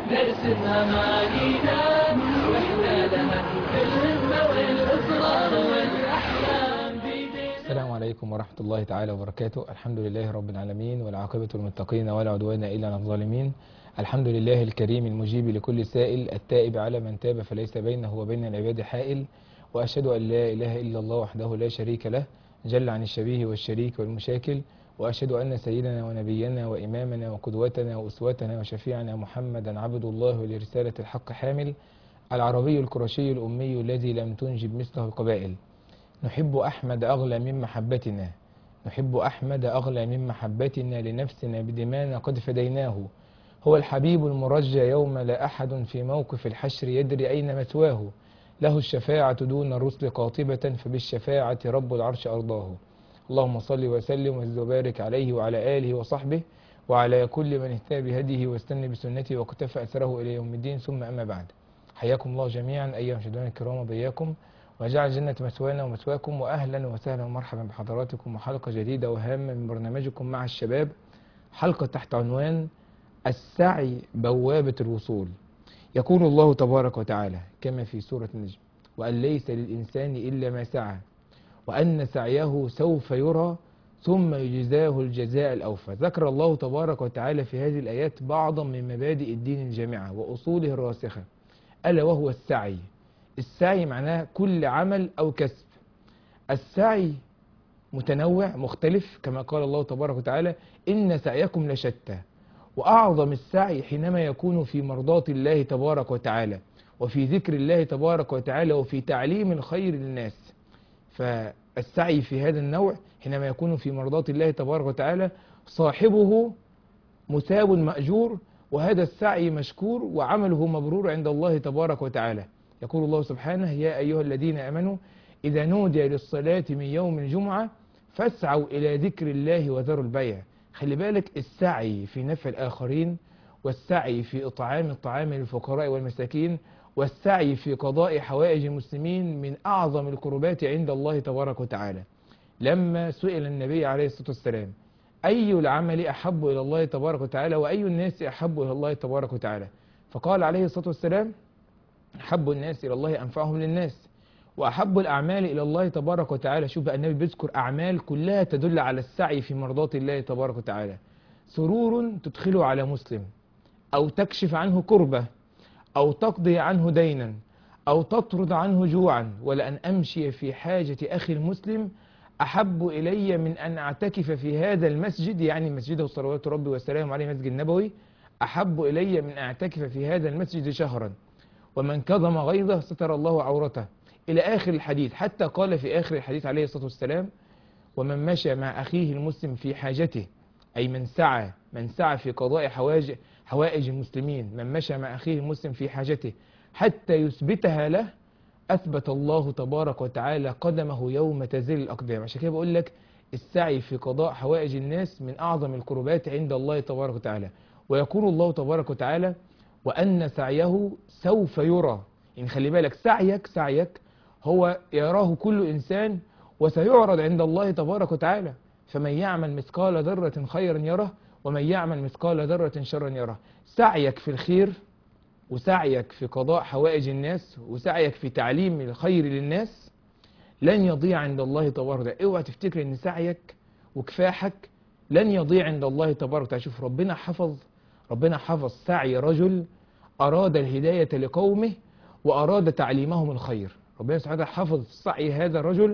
نرسم أمانينا وإحنا لها بالهمة والإصرار والأحلام بيدينا السلام عليكم ورحمة الله تعالى وبركاته الحمد لله رب العالمين والعاقبة للمتقين ولا عدوان إلا على الظالمين الحمد لله الكريم المجيب لكل سائل التائب على من تاب فليس بينه وبين العباد حائل وأشهد أن لا إله إلا الله وحده لا شريك له جل عن الشبيه والشريك والمشاكل وأشهد أن سيدنا ونبينا وإمامنا وقدوتنا وأسوتنا وشفيعنا محمدا عبد الله لرسالة الحق حامل العربي القرشي الأمي الذي لم تنجب مثله القبائل نحب أحمد أغلى من محبتنا نحب أحمد أغلى من محبتنا لنفسنا بدمانا قد فديناه هو الحبيب المرجى يوم لا أحد في موقف الحشر يدري أين مثواه له الشفاعة دون الرسل قاطبة فبالشفاعة رب العرش أرضاه اللهم صل وسلم وزد وبارك عليه وعلى آله وصحبه وعلى كل من اهتدى بهديه واستنى بسنته واقتفى أثره إلى يوم الدين ثم أما بعد حياكم الله جميعا أيها المشاهدون الكرام وبياكم وجعل جنة مثوانا ومثواكم وأهلا وسهلا ومرحبا بحضراتكم وحلقة جديدة وهامة من برنامجكم مع الشباب حلقة تحت عنوان السعي بوابة الوصول يقول الله تبارك وتعالى كما في سورة النجم وأن ليس للإنسان إلا ما سعى وأن سعيه سوف يرى ثم يجزاه الجزاء الأوفى ذكر الله تبارك وتعالى في هذه الآيات بعضا من مبادئ الدين الجامعة وأصوله الراسخة ألا وهو السعي السعي معناه كل عمل أو كسب السعي متنوع مختلف كما قال الله تبارك وتعالى إن سعيكم لشتى وأعظم السعي حينما يكون في مرضاة الله تبارك وتعالى وفي ذكر الله تبارك وتعالى وفي تعليم الخير للناس فالسعي في هذا النوع حينما يكون في مرضاة الله تبارك وتعالى صاحبه مثاب مأجور وهذا السعي مشكور وعمله مبرور عند الله تبارك وتعالى يقول الله سبحانه يا أيها الذين آمنوا إذا نودي للصلاة من يوم الجمعة فاسعوا إلى ذكر الله وذروا البيع خلي بالك السعي في نفع الآخرين والسعي في إطعام الطعام للفقراء والمساكين والسعي في قضاء حوائج المسلمين من أعظم القربات عند الله تبارك وتعالى لما سئل النبي عليه الصلاة والسلام أي العمل أحب إلى الله تبارك وتعالى وأي الناس أحب إلى الله تبارك وتعالى فقال عليه الصلاة والسلام أحب الناس إلى الله أنفعهم للناس وأحب الأعمال إلى الله تبارك وتعالى شوف بقى النبي بيذكر أعمال كلها تدل على السعي في مرضاة الله تبارك وتعالى سرور تدخله على مسلم أو تكشف عنه كربة أو تقضي عنه دينا أو تطرد عنه جوعا ولأن أمشي في حاجة أخي المسلم أحب إلي من أن أعتكف في هذا المسجد يعني مسجده صلوات ربي وسلامه عليه مسجد النبوي أحب إلي من أن أعتكف في هذا المسجد شهرا ومن كظم غيظه ستر الله عورته إلى آخر الحديث حتى قال في آخر الحديث عليه الصلاة والسلام ومن مشى مع أخيه المسلم في حاجته أي من سعى من سعى في قضاء حوائج حوائج المسلمين من مشى مع أخيه المسلم في حاجته حتى يثبتها له أثبت الله تبارك وتعالى قدمه يوم تزل الأقدام عشان كده بقول لك السعي في قضاء حوائج الناس من أعظم القربات عند الله تبارك وتعالى ويقول الله تبارك وتعالى وأن سعيه سوف يرى يعني خلي بالك سعيك سعيك هو يراه كل إنسان وسيعرض عند الله تبارك وتعالى فمن يعمل مثقال ذرة خيرا يره ومن يعمل مثقال ذرة شرا يره سعيك في الخير وسعيك في قضاء حوائج الناس وسعيك في تعليم الخير للناس لن يضيع عند الله تبارك وتعالى اوعى تفتكر ان سعيك وكفاحك لن يضيع عند الله تبارك وتعالى شوف ربنا حفظ ربنا حفظ سعي رجل أراد الهداية لقومه وأراد تعليمهم الخير ربنا سبحانه وتعالى حفظ سعي هذا الرجل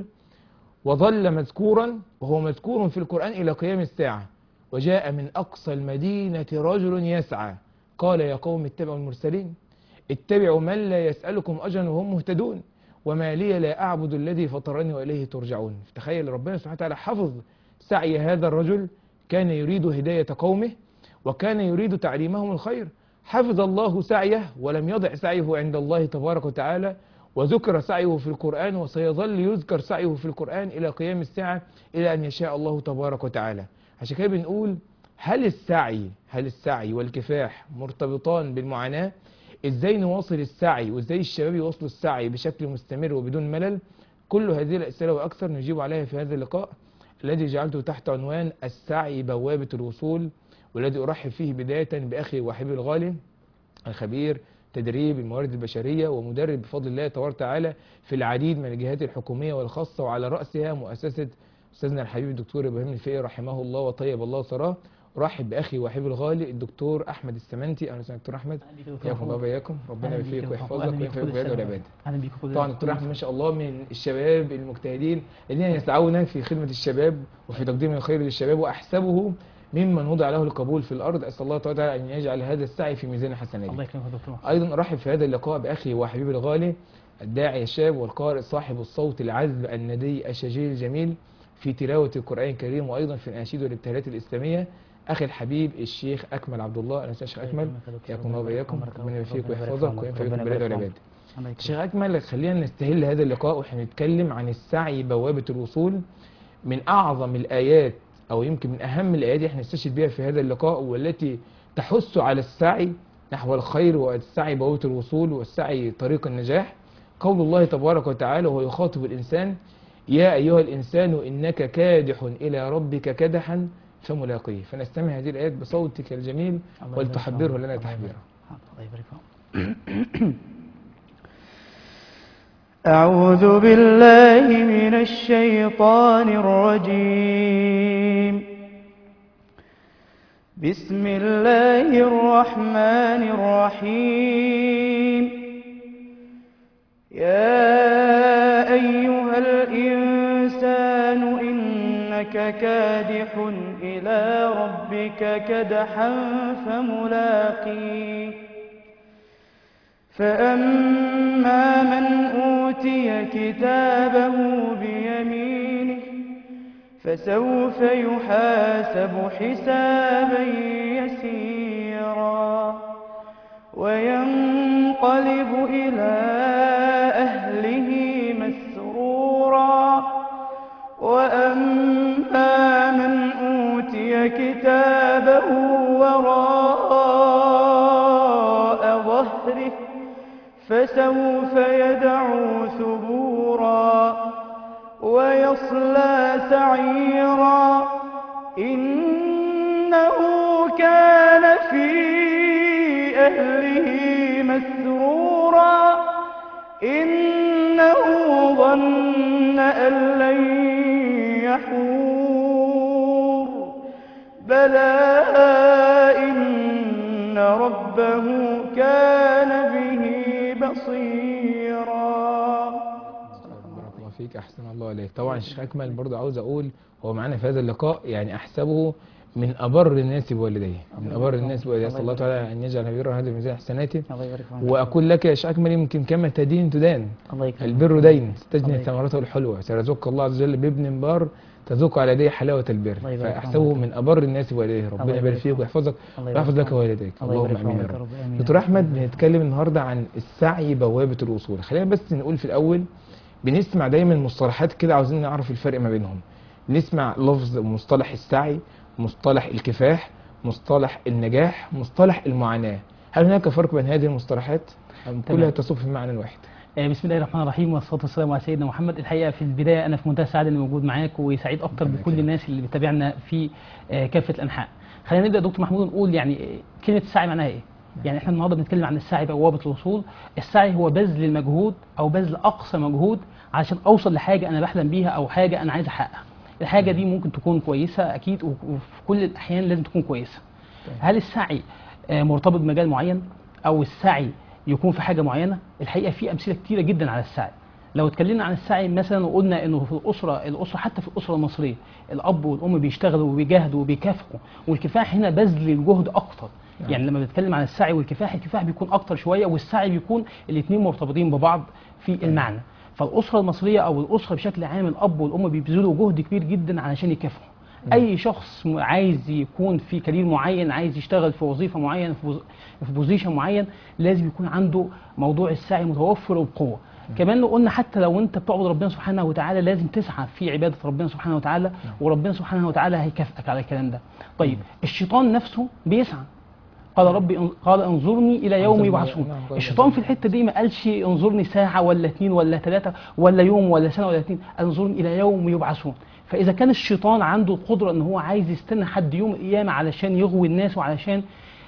وظل مذكورا وهو مذكور في القرآن إلى قيام الساعة وجاء من أقصى المدينة رجل يسعى قال يا قوم اتبعوا المرسلين اتبعوا من لا يسألكم أجرا وهم مهتدون وما لي لا أعبد الذي فطرني وإليه ترجعون تخيل ربنا سبحانه وتعالى حفظ سعي هذا الرجل كان يريد هداية قومه وكان يريد تعليمهم الخير حفظ الله سعيه ولم يضع سعيه عند الله تبارك وتعالى وذكر سعيه في القرآن وسيظل يذكر سعيه في القرآن إلى قيام الساعة إلى أن يشاء الله تبارك وتعالى عشان كده بنقول هل السعي هل السعي والكفاح مرتبطان بالمعاناة ازاي نواصل السعي وازاي الشباب يواصلوا السعي بشكل مستمر وبدون ملل كل هذه الأسئلة وأكثر نجيب عليها في هذا اللقاء الذي جعلته تحت عنوان السعي بوابة الوصول والذي أرحب فيه بداية بأخي وحبيبي الغالي الخبير تدريب الموارد البشرية ومدرب بفضل الله تبارك وتعالى في العديد من الجهات الحكومية والخاصة وعلى رأسها مؤسسة أستاذنا الحبيب الدكتور إبراهيم الفقي رحمه الله وطيب الله ثراه أرحب بأخي وحبيبي الغالي الدكتور أحمد السمنتي أهلا وسهلا دكتور أحمد حياكم الله وإياكم ربنا يوفقك ويحفظك وينفعك بالعباد والعباد اهلا بيك كل طبعا دكتور احمد ما شاء الله من الشباب المجتهدين الذين يسعون في خدمه الشباب وفي تقديم الخير للشباب واحسبه ممن وضع له القبول في الارض اسال الله تعالى ان يجعل هذا السعي في ميزان الله حسناته يكرمك يا دكتور محمد. ايضا ارحب في هذا اللقاء باخي وحبيبي الغالي الداعي الشاب والقارئ صاحب الصوت العذب الندي الشجيع الجميل في تلاوه القران الكريم وايضا في الاناشيد والابتهالات الاسلاميه اخي الحبيب الشيخ اكمل عبد الله انا الشيخ اكمل حياكم الله وبياكم ربنا يوفقك ويحفظك وينفعك بالبلاد والعباد الله يكرمك. شيخ أكمل خلينا نستهل هذا اللقاء واحنا بنتكلم عن السعي بوابة الوصول من أعظم الآيات أو يمكن من أهم الآيات اللي احنا نستشهد بها في هذا اللقاء والتي تحث على السعي نحو الخير والسعي بوابة الوصول والسعي طريق النجاح قول الله تبارك وتعالى وهو يخاطب الإنسان يا أيها الإنسان إنك كادح إلى ربك كدحا فملاقيه فنستمع هذه الآيات بصوتك الجميل الله يبارك ولتحبره فيك. لنا الله تحبيرا يبارك- الله يبارك فيك. أعوذ بالله من الشيطان الرجيم بسم الله الرحمن الرحيم يا أيها الإنسان إنك كادح إلى ربك كدحا فملاقيه فأما من أوتي كتابه بيمينه فسوف يحاسب حسابا يسيرا وينقلب إلى أهله مسرورا وأما من أوتي كتابه وراء ظهره فسوف يدعو ثبورا ويصلى سعيرا إنه كان في أهله مسرورا إنه ظن أن لن يحور بلى إن ربه كان به بصيرا بارك الله فيك احسن الله عليك طبعا الشيخ اكمل برضه عاوز اقول هو معانا في هذا اللقاء يعني احسبه من ابر الناس بوالديه من ابر الناس بوالديه اسال الله تعالى ان يجعل بر هذا ميزان حسناته الله يبارك فيك. واقول لك يا شيخ اكمل يمكن كما تدين تدان الله يكرمك. البر دين تجني الله ثمرته الحلوه سيرزقك الله عز وجل بابن بار تذوق على يديه حلاوه البر الله يبارك فاحسبه فيك. من ابر الناس بوالديه ربنا يبارك يبارك فيك فيك. ويحفظك الله يبارك ويحفظ لك فيك. والديك الله اللهم يبارك امين يا فيك يا رب رب. آمين. دكتور احمد بنتكلم النهارده عن السعي بوابه الوصول خلينا بس نقول في الاول بنسمع دايما مصطلحات كده عاوزين نعرف الفرق ما بينهم نسمع لفظ مصطلح السعي مصطلح الكفاح مصطلح النجاح مصطلح المعاناه هل هناك فرق بين هذه المصطلحات ام كلها تمام. تصب في المعنى الواحد آه، بسم الله الرحمن الرحيم والصلاه والسلام على سيدنا محمد الحقيقه في البدايه انا في منتهى السعاده اني موجود معاك وسعيد اكتر ربنا بكل يكرمك. الناس اللي بتتابعنا في آه، كافه الانحاء خلينا نبدا دكتور محمود نقول يعني آه، كلمه السعي معناها ايه يعني احنا النهارده بنتكلم عن السعي بوابه الوصول السعي هو بذل المجهود او بذل اقصى مجهود عشان اوصل لحاجه انا بحلم بيها او حاجه انا عايز احققها الحاجه دي ممكن تكون كويسه اكيد و- وفي كل الاحيان لازم تكون كويسه هل السعي آه، مرتبط بمجال معين او السعي يكون في حاجه معينه الحقيقه في امثله كتيره جدا على السعي لو اتكلمنا عن السعي مثلا وقلنا انه في الاسره الاسره حتى في الاسره المصريه الاب والام بيشتغلوا وبيجاهدوا وبيكافحوا والكفاح هنا بذل الجهد اكتر نعم. يعني لما بنتكلم عن السعي والكفاح الكفاح بيكون اكتر شويه والسعي بيكون الاثنين مرتبطين ببعض في المعنى فالاسره المصريه او الاسره بشكل عام الاب والام بيبذلوا جهد كبير جدا علشان يكافحوا اي شخص م- عايز يكون في كارير معين عايز يشتغل في وظيفه معينه في بوز- في بوزيشن معين لازم يكون عنده موضوع السعي متوفر وبقوه كمان لو قلنا حتى لو انت بتعبد ربنا سبحانه وتعالى لازم تسعى في عباده ربنا سبحانه وتعالى وربنا سبحانه وتعالى هيكافئك على الكلام ده طيب الشيطان نفسه بيسعى قال ربي ان- قال انظرني الى يوم انظرني- يبعثون نعم، قال الشيطان في انظرني. الحته دي ما قالش انظرني ساعه ولا اتنين ولا ثلاثه ولا يوم ولا سنه ولا اتنين قال انظرني الى يوم يبعثون فاذا كان الشيطان عنده القدره ان هو عايز يستنى حد يوم القيامه علشان يغوي الناس وعلشان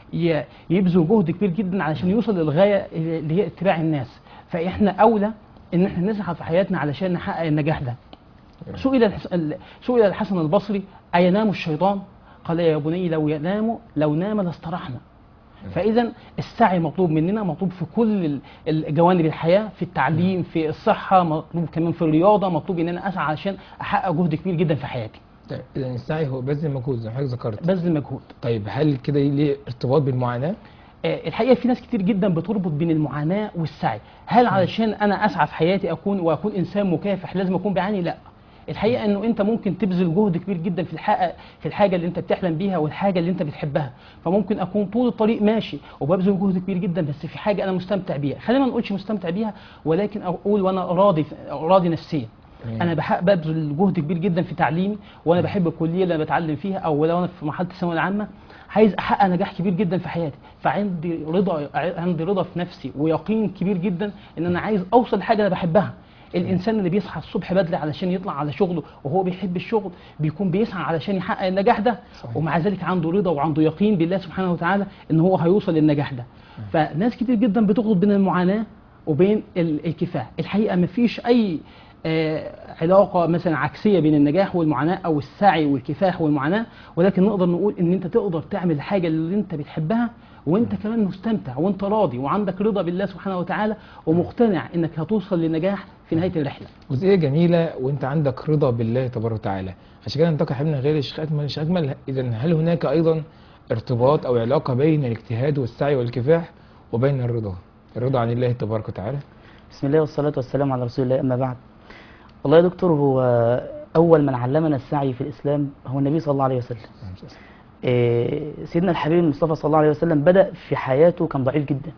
ي- يبذل جهد كبير جدا علشان يوصل للغايه اللي هي اتباع الناس فاحنا اولى ان احنا نسعى في حياتنا علشان نحقق النجاح ده سئل الحس... ال- سئل الحسن البصري أينام الشيطان؟ قال يا بني لو ينام لو نام لاسترحنا فإذا السعي مطلوب مننا مطلوب في كل ال- ال- جوانب الحياة في التعليم في الصحة مطلوب كمان في الرياضة مطلوب إن أنا أسعى عشان أحقق جهد كبير جدا في حياتي طيب اذا السعي هو بذل مجهود زي ما حضرتك ذكرت بذل مجهود طيب هل كده ليه ارتباط بالمعاناه؟ آه، الحقيقه في ناس كتير جدا بتربط بين المعاناه والسعي هل علشان انا اسعى في حياتي اكون واكون انسان مكافح لازم اكون بعاني لا الحقيقه انه انت ممكن تبذل جهد كبير جدا في الحق في الحاجه اللي انت بتحلم بيها والحاجه اللي انت بتحبها فممكن اكون طول الطريق ماشي وببذل جهد كبير جدا بس في حاجه انا مستمتع بيها خلينا ما نقولش مستمتع بيها ولكن اقول وانا راضي راضي نفسيا تمام. انا بحق ببذل جهد كبير جدا في تعليمي وانا بحب الكليه اللي انا بتعلم فيها او لو انا في مرحله الثانويه العامه عايز احقق نجاح كبير جدا في حياتي فعندي رضا عندي رضا في نفسي ويقين كبير جدا ان انا عايز اوصل لحاجه انا بحبها الانسان اللي بيصحى الصبح بدري علشان يطلع على شغله وهو بيحب الشغل بيكون بيسعى علشان يحقق النجاح ده صحيح. ومع ذلك عنده رضا وعنده يقين بالله سبحانه وتعالى ان هو هيوصل للنجاح ده فناس كتير جدا بتخلط بين المعاناه وبين ال- الكفاح الحقيقه ما فيش اي آه، علاقه مثلا عكسيه بين النجاح والمعاناه او السعي والكفاح والمعاناه ولكن نقدر نقول ان انت تقدر تعمل الحاجه اللي انت بتحبها وانت كمان مستمتع وانت راضي وعندك رضا بالله سبحانه وتعالى ومقتنع انك هتوصل للنجاح في نهايه الرحله جزئيه جميله وانت عندك رضا بالله تبارك وتعالى عشان كده ننتقل حبيبنا غير الشيخ اكمل الشيخ اكمل اذا هل هناك ايضا ارتباط او علاقه بين الاجتهاد والسعي والكفاح وبين الرضا الرضا عن الله تبارك وتعالى بسم الله والصلاة والسلام على رسول الله أما بعد والله يا دكتور هو أول من علمنا السعي في الإسلام هو النبي صلى الله عليه وسلم إيه، سيدنا الحبيب المصطفى صلى الله عليه وسلم بدأ في حياته كان ضعيف جدا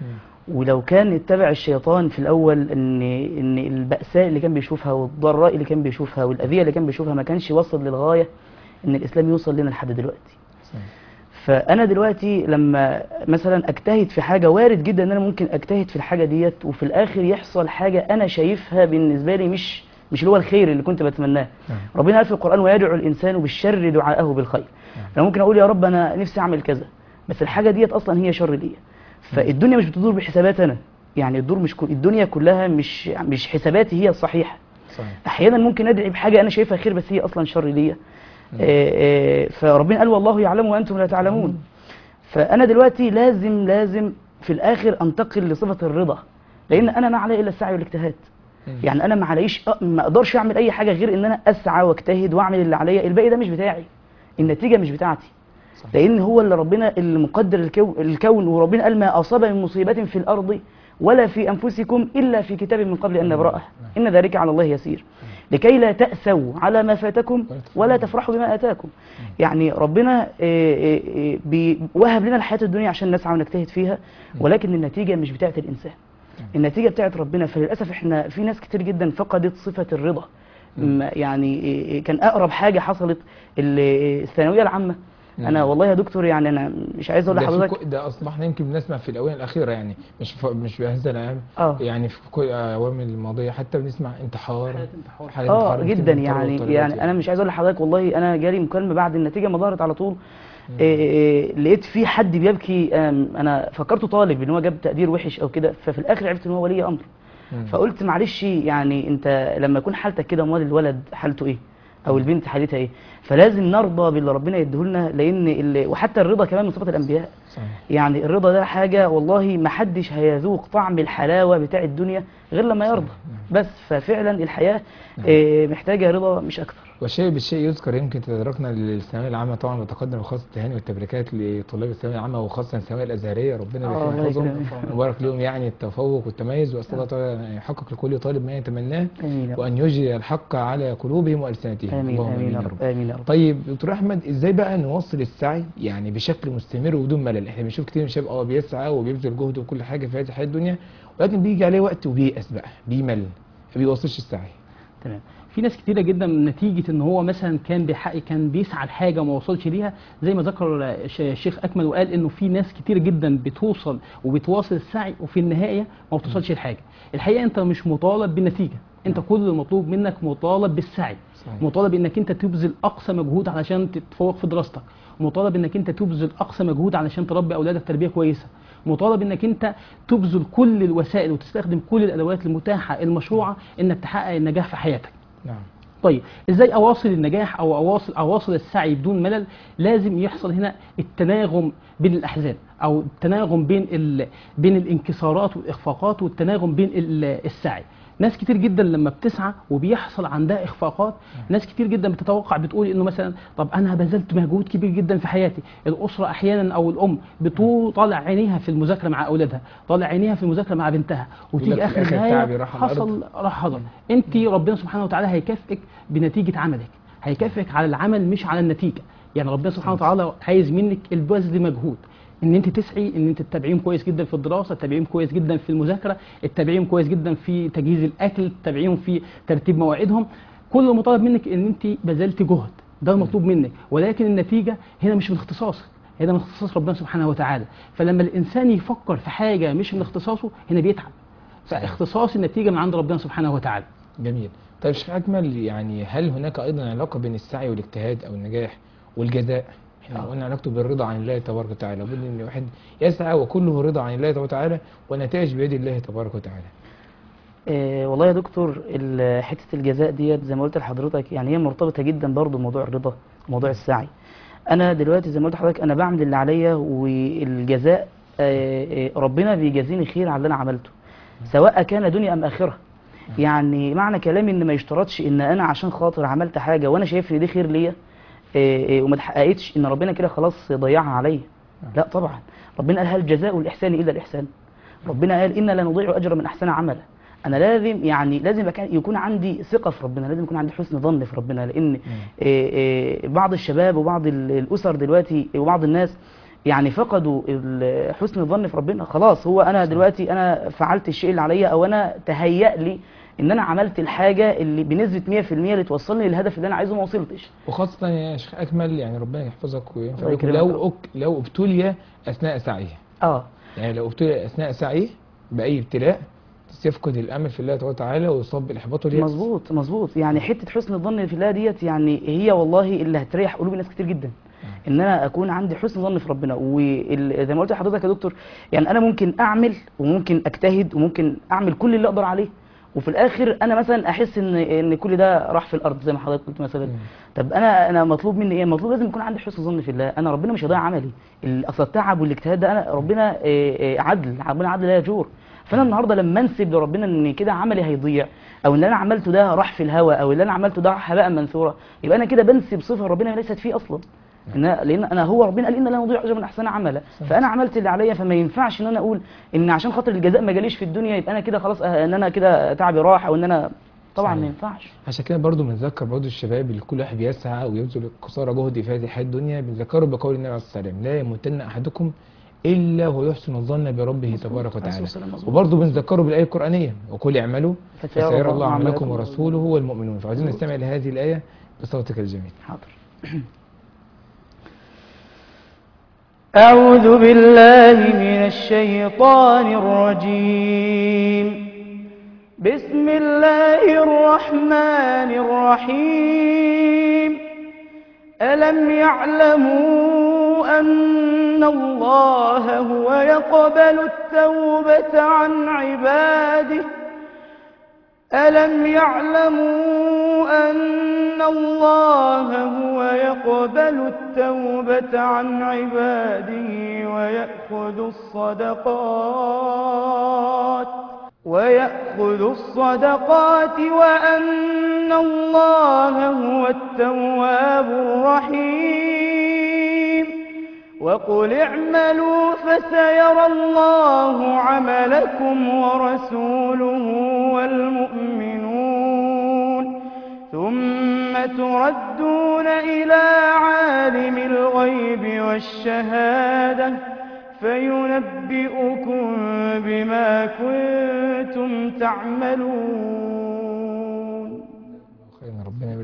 ولو كان اتبع الشيطان في الأول إن إن البأساء اللي كان بيشوفها والضراء اللي كان بيشوفها والأذية اللي كان بيشوفها ما كانش وصل للغاية إن الإسلام يوصل لنا لحد دلوقتي فانا دلوقتي لما مثلا اجتهد في حاجه وارد جدا ان انا ممكن اجتهد في الحاجه ديت وفي الاخر يحصل حاجه انا شايفها بالنسبه لي مش مش اللي هو الخير اللي كنت بتمناه نعم. ربنا قال في القران ويدعو الانسان بالشر دعاءه بالخير انا ممكن اقول يا رب انا نفسي اعمل كذا بس الحاجه ديت اصلا هي شر ليا فالدنيا مش بتدور بحسابات انا يعني الدور مش كل الدنيا كلها مش مش حساباتي هي الصحيحه صحيح احيانا ممكن ادعي بحاجه انا شايفها خير بس هي اصلا شر ليا آه، آه، فربنا قال والله يعلم وانتم لا تعلمون فانا دلوقتي لازم لازم في الاخر انتقل لصفه الرضا لان انا ما علي الا السعي والاجتهاد مم. يعني انا ما عليش أ- ما اقدرش اعمل اي حاجه غير ان انا اسعى واجتهد واعمل اللي عليا الباقي ده مش بتاعي النتيجه مش بتاعتي صحيح. لان هو اللي ربنا اللي مقدر الكون, الكون وربنا قال ما اصاب من مصيبه في الارض ولا في انفسكم الا في كتاب من قبل ان نبراه ان ذلك على الله يسير لكي لا تاسوا على ما فاتكم ولا تفرحوا بما اتاكم يعني ربنا آه، آه، آه، بيوهب لنا الحياه الدنيا عشان نسعى ونجتهد فيها ولكن النتيجه مش بتاعت الانسان النتيجه بتاعت ربنا فللاسف احنا في ناس كتير جدا فقدت صفه الرضا ما- يعني إيه إيه كان اقرب حاجه حصلت ال- الثانويه العامه انا والله يا دكتور يعني انا مش عايز اقول ده, في لحضرتك كو- ده اصبحنا يمكن بنسمع في الاونه الاخيره يعني مش ف... مش بهذا العام اه يعني في كل الاعوام الماضيه حتى بنسمع انتحار حالات اه انتحار جدا كتير من الطلبة يعني والطالبات يعني انا مش عايز اقول لحضرتك والله انا جالي مكالمه بعد النتيجه ما ظهرت على طول إيه إيه لقيت في حد بيبكي آم، انا فكرته طالب ان هو جاب تقدير وحش او كده ففي الاخر عرفت ان هو ولي امر مم. فقلت معلش يعني انت لما يكون حالتك كده امال الولد حالته ايه او البنت حالتها ايه فلازم نرضى باللي ربنا يديهولنا لان ال- وحتى الرضا كمان من صفات الانبياء صحيح يعني الرضا ده حاجه والله ما حدش هيذوق طعم الحلاوه بتاع الدنيا غير لما يرضى بس ففعلا الحياه آه، محتاجه رضا مش اكتر والشيء بالشيء يذكر يمكن تدركنا للثانويه العامه طبعا بتقدم الخاص التهاني والتبريكات لطلاب الثانويه العامه وخاصه الثانويه الازهريه ربنا آه، يبارك الله يحفظهم يكرمك. ويبارك لهم يعني التفوق والتميز واسال الله تعالى أن يحقق لكل طالب ما يتمناه امين يا رب وان يجري الحق على قلوبهم والسنتهم امين اللهم امين يا رب امين يا رب طيب دكتور احمد ازاي بقى نوصل السعي يعني بشكل مستمر وبدون ملل احنا بنشوف كتير من الشباب اه بيسعى وبيبذل جهد وكل حاجه في هذه الحياه الدنيا ولكن بيجي عليه وقت وبييأس بقى بيمل ما بيوصلش السعي تمام في ناس كتيره جدا من نتيجه ان هو مثلا كان بيحقق كان بيسعى لحاجه وما وصلش ليها زي ما ذكر ش- الشيخ اكمل وقال انه في ناس كتير جدا بتوصل وبتواصل السعي وفي النهايه ما بتوصلش لحاجه الحقيقه انت مش مطالب بالنتيجه انت كل المطلوب منك مطالب بالسعي صحيح. مطالب انك انت تبذل اقصى مجهود علشان تتفوق في دراستك مطالب انك انت تبذل اقصى مجهود علشان تربي اولادك تربيه كويسه مطالب انك انت تبذل كل الوسائل وتستخدم كل الادوات المتاحه المشروعه انك تحقق النجاح في حياتك نعم طيب ازاي اواصل النجاح او اواصل اواصل السعي بدون ملل لازم يحصل هنا التناغم بين الاحزاب او التناغم بين ال... بين الانكسارات والاخفاقات والتناغم بين ال- السعي ناس كتير جدا لما بتسعى وبيحصل عندها اخفاقات ناس كتير جدا بتتوقع بتقول انه مثلا طب انا بذلت مجهود كبير جدا في حياتي الاسره احيانا او الام بتطالع عينيها في المذاكره مع اولادها طالع عينيها في المذاكره مع بنتها وتيجي لك في اخر الآخر تعبي النهايه راح على الأرض. حصل راح هضم انت ربنا سبحانه وتعالى هيكافئك بنتيجه عملك هيكافئك على العمل مش على النتيجه يعني ربنا سبحانه وتعالى عايز منك البذل مجهود ان انت تسعي ان انت تتابعيهم كويس جدا في الدراسه تتابعيهم كويس جدا في المذاكره تتابعيهم كويس جدا في تجهيز الاكل تتابعيهم في ترتيب مواعيدهم كل المطالب منك ان انت بذلت جهد ده المطلوب منك ولكن النتيجه هنا مش من اختصاصك هنا من اختصاص ربنا سبحانه وتعالى فلما الانسان يفكر في حاجه مش من اختصاصه هنا بيتعب فاختصاص النتيجه من عند ربنا سبحانه وتعالى جميل طيب شيخ اكمل يعني هل هناك ايضا علاقه بين السعي والاجتهاد او النجاح والجزاء احنا قلنا علاقته بالرضا عن الله تبارك وتعالى بد ان الواحد يسعى وكله رضا عن الله تبارك وتعالى والنتائج بيد الله تبارك وتعالى آه والله يا دكتور ال- حته الجزاء ديت زي ما قلت لحضرتك يعني هي مرتبطه جدا برضو بموضوع الرضا وموضوع السعي انا دلوقتي زي ما قلت لحضرتك انا بعمل اللي عليا والجزاء آه، آه، ربنا بيجازيني خير على اللي انا عملته سواء كان دنيا ام اخره يعني معنى كلامي ان ما يشترطش ان انا عشان خاطر عملت حاجه وانا شايف ان دي خير ليا آه، آه، وما اتحققتش ان ربنا كده خلاص ضيعها عليا لا طبعا ربنا قال هل جزاء الاحسان الا الاحسان ربنا قال إنا لا نضيع أجر من أحسن عملا أنا لازم يعني لازم يبقى كان- يكون عندي ثقة في ربنا لازم يكون عندي حسن ظن في ربنا لأن إيه إيه بعض الشباب وبعض ال- الأسر دلوقتي وبعض الناس يعني فقدوا ال- حسن الظن في ربنا خلاص هو أنا دلوقتي أنا فعلت الشيء اللي عليا أو أنا تهيأ لي إن أنا عملت الحاجة اللي بنسبة 100% اللي توصلني للهدف اللي أنا عايزه ما وصلتش وخاصة يا شيخ أكمل يعني ربنا يحفظك وينفع الله بكم يكرمك. لو أك لو ابتلي أثناء سعيه آه يعني لو ابتلي أثناء سعيه بأي ابتلاء يفقد الأمل في الله تبارك وتعالى ويصاب بالإحباط واليأس مظبوط مظبوط يعني حته حسن الظن في الله ديت يعني هي والله اللي هتريح قلوب ناس كتير جدا ان انا اكون عندي حسن ظن في ربنا وزي ما قلت لحضرتك يا دكتور يعني انا ممكن اعمل وممكن اجتهد وممكن اعمل كل اللي اقدر عليه وفي الاخر انا مثلا احس ان ان كل ده راح في الارض زي ما حضرتك قلت مثلا مم. طب انا انا مطلوب مني ايه مطلوب لازم يكون عندي حسن ظن في الله انا ربنا مش هيضيع عملي ال- اصل التعب والاجتهاد ده انا ربنا إيه، إيه، عدل ربنا عدل لا يجور فانا النهارده لما انسب لربنا ان كده عملي هيضيع او اللي انا عملته ده راح في الهواء او اللي انا عملته ده راح هباء منثورا يبقى انا كده بنسب صفه ربنا ليست فيه اصلا إن لان انا هو ربنا قال ان لا نضيع اجر من احسن عملا فانا عملت اللي عليا فما ينفعش ان انا اقول ان عشان خاطر الجزاء ما جاليش في الدنيا يبقى انا كده خلاص آه، ان انا كده تعبي راح او ان انا طبعا صحيح. ما ينفعش عشان كده برضو بنذكر برضو الشباب اللي كل واحد بيسعى ويبذل قصارى جهد في هذه الحياة الدنيا بنذكره بقول النبي عليه الصلاة والسلام لا يموتن أحدكم إلا وهو يحسن الظن بربه تبارك عليه وتعالى الصلاة والسلام. وبرضو بنذكره بالآية القرآنية وقل اعملوا فسيرى فسيرى الله الله عملكم عملكم ورسوله والمؤمنون فعايزين نستمع لهذه الآية بصوتك الجميل حاضر أعوذ بالله من الشيطان الرجيم بسم الله الرحمن الرحيم ألم يعلموا أن الله هو يقبل التوبة عن عباده ألم يعلموا أن الله هو يقبل التوبة عن عباده ويأخذ الصدقات ويأخذ الصدقات وأن الله هو التواب الرحيم وقل اعملوا فسيرى الله عملكم ورسوله والمؤمنون ثم تردون إلى عالم الغيب والشهادة فينبئكم بما كنتم تعملون